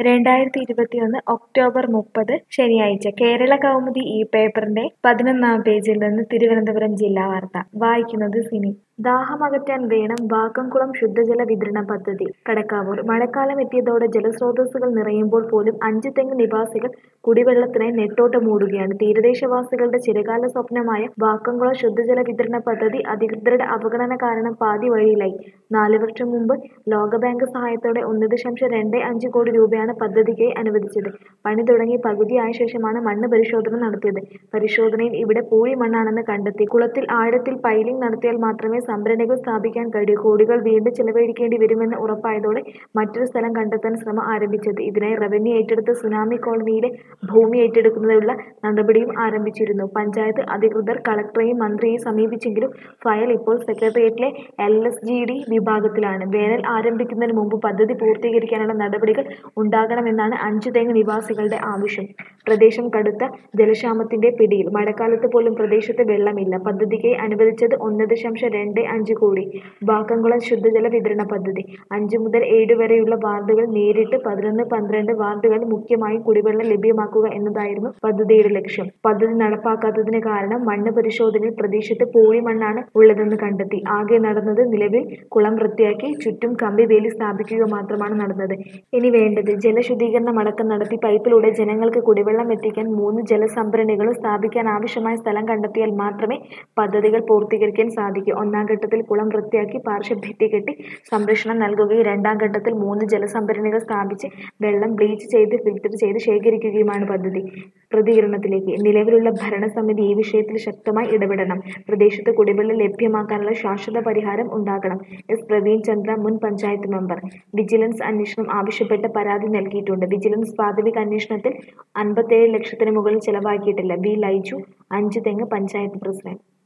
രണ്ടായിരത്തി ഇരുപത്തിയൊന്ന് ഒക്ടോബർ മുപ്പത് ശനിയാഴ്ച കേരള കൗമുദി ഈ പേപ്പറിന്റെ പതിനൊന്നാം പേജിൽ നിന്ന് തിരുവനന്തപുരം ജില്ലാ വാർത്ത വായിക്കുന്നത് സിനി ദാഹമകറ്റാൻ വേണം വാക്കംകുളം ശുദ്ധജല വിതരണ പദ്ധതി കടക്കാവൂർ മഴക്കാലം എത്തിയതോടെ ജലസ്രോതസ്സുകൾ നിറയുമ്പോൾ പോലും അഞ്ചു തെങ്ങ് നിവാസികൾ കുടിവെള്ളത്തിനായി നെട്ടോട്ടമോടുകയാണ് തീരദേശവാസികളുടെ ചിരകാല സ്വപ്നമായ വാക്കംകുളം ശുദ്ധജല വിതരണ പദ്ധതി അധികൃതരുടെ അവഗണന കാരണം പാതി വഴിയിലായി നാല് വർഷം മുമ്പ് ലോകബാങ്ക് സഹായത്തോടെ ഒന്ന് ദശാംശം രണ്ട് അഞ്ച് കോടി രൂപയാണ് പദ്ധതിക്കായി അനുവദിച്ചത് പണി തുടങ്ങി പകുതിയായ ശേഷമാണ് മണ്ണ് പരിശോധന നടത്തിയത് പരിശോധനയിൽ ഇവിടെ പൂഴി മണ്ണാണെന്ന് കണ്ടെത്തി കുളത്തിൽ ആഴത്തിൽ പൈലിംഗ് നടത്തിയാൽ മാത്രമേ സംഭരണികൾ സ്ഥാപിക്കാൻ കഴിയൂ കോടികൾ വീണ്ടും ചെലവഴിക്കേണ്ടി വരുമെന്ന് ഉറപ്പായതോടെ മറ്റൊരു സ്ഥലം കണ്ടെത്താൻ ശ്രമം ആരംഭിച്ചത് ഇതിനായി റവന്യൂ ഏറ്റെടുത്ത സുനാമി കോളനിയിലെ ഭൂമി ഏറ്റെടുക്കുന്നതിനുള്ള നടപടിയും ആരംഭിച്ചിരുന്നു പഞ്ചായത്ത് അധികൃതർ കളക്ടറെയും മന്ത്രിയെയും സമീപിച്ചെങ്കിലും ഫയൽ ഇപ്പോൾ സെക്രട്ടേറിയറ്റിലെ എൽ എസ് ജി ഡി വിഭാഗത്തിലാണ് വേനൽ ആരംഭിക്കുന്നതിന് മുമ്പ് പദ്ധതി പൂർത്തീകരിക്കാനുള്ള നടപടികൾ ഉണ്ടാകണമെന്നാണ് അഞ്ചു തെങ്ങ് നിവാസികളുടെ ആവശ്യം പ്രദേശം കടുത്ത ജലക്ഷാമത്തിന്റെ പിടിയിൽ മഴക്കാലത്ത് പോലും പ്രദേശത്ത് വെള്ളമില്ല പദ്ധതിക്കായി അനുവദിച്ചത് ഒന്ന് ദശാംശം രണ്ട് അഞ്ച് കോടി വാക്കംകുളം ശുദ്ധജല വിതരണ പദ്ധതി അഞ്ച് മുതൽ ഏഴ് വരെയുള്ള വാർഡുകൾ നേരിട്ട് പതിനൊന്ന് പന്ത്രണ്ട് വാർഡുകളിൽ മുഖ്യമായും കുടിവെള്ളം ലഭ്യമാക്കുക എന്നതായിരുന്നു പദ്ധതിയുടെ ലക്ഷ്യം പദ്ധതി നടപ്പാക്കാത്തതിന് കാരണം മണ്ണ് പരിശോധനയിൽ പ്രദേശത്ത് പൂഴി മണ്ണാണ് ഉള്ളതെന്ന് കണ്ടെത്തി ആകെ നടന്നത് നിലവിൽ കുളം വൃത്തിയാക്കി ചുറ്റും കമ്പി വേലി സ്ഥാപിക്കുക മാത്രമാണ് നടന്നത് ഇനി വേണ്ടത് ജലശുദ്ധീകരണം അടക്കം നടത്തി പൈപ്പിലൂടെ ജനങ്ങൾക്ക് കുടിവെള്ളം എത്തിക്കാൻ മൂന്ന് ജലസംഭരണികളും സ്ഥാപിക്കാൻ ആവശ്യമായ സ്ഥലം കണ്ടെത്തിയാൽ മാത്രമേ പദ്ധതികൾ പൂർത്തീകരിക്കാൻ സാധിക്കൂ ഒന്നാം ഘട്ടത്തിൽ കുളം വൃത്തിയാക്കി പാർശ്വഭിത്തി കെട്ടി സംരക്ഷണം നൽകുകയും രണ്ടാം ഘട്ടത്തിൽ മൂന്ന് ജലസംഭരണികൾ സ്ഥാപിച്ച് വെള്ളം ബ്ലീച്ച് ചെയ്ത് ഫിൽട്ടർ ചെയ്ത് ശേഖരിക്കുകയുമാണ് പദ്ധതി പ്രതികരണത്തിലേക്ക് നിലവിലുള്ള ഭരണസമിതി ഈ വിഷയത്തിൽ ശക്തമായി ഇടപെടണം പ്രദേശത്ത് കുടിവെള്ളം ലഭ്യമാക്കാനുള്ള ശാശ്വത പരിഹാരം ഉണ്ടാകണം എസ് പ്രവീൺ ചന്ദ്ര മുൻ പഞ്ചായത്ത് മെമ്പർ വിജിലൻസ് അന്വേഷണം ആവശ്യപ്പെട്ട് പരാതി നൽകിയിട്ടുണ്ട് വിജിലൻസ് പ്രാഥമിക അന്വേഷണത്തിൽ അൻപത്തേഴ് ലക്ഷത്തിന് മുകളിൽ ചെലവാക്കിയിട്ടില്ല ബി ലൈജു അഞ്ച് തെങ്ങ് പഞ്ചായത്ത് പ്രസിഡന്റ്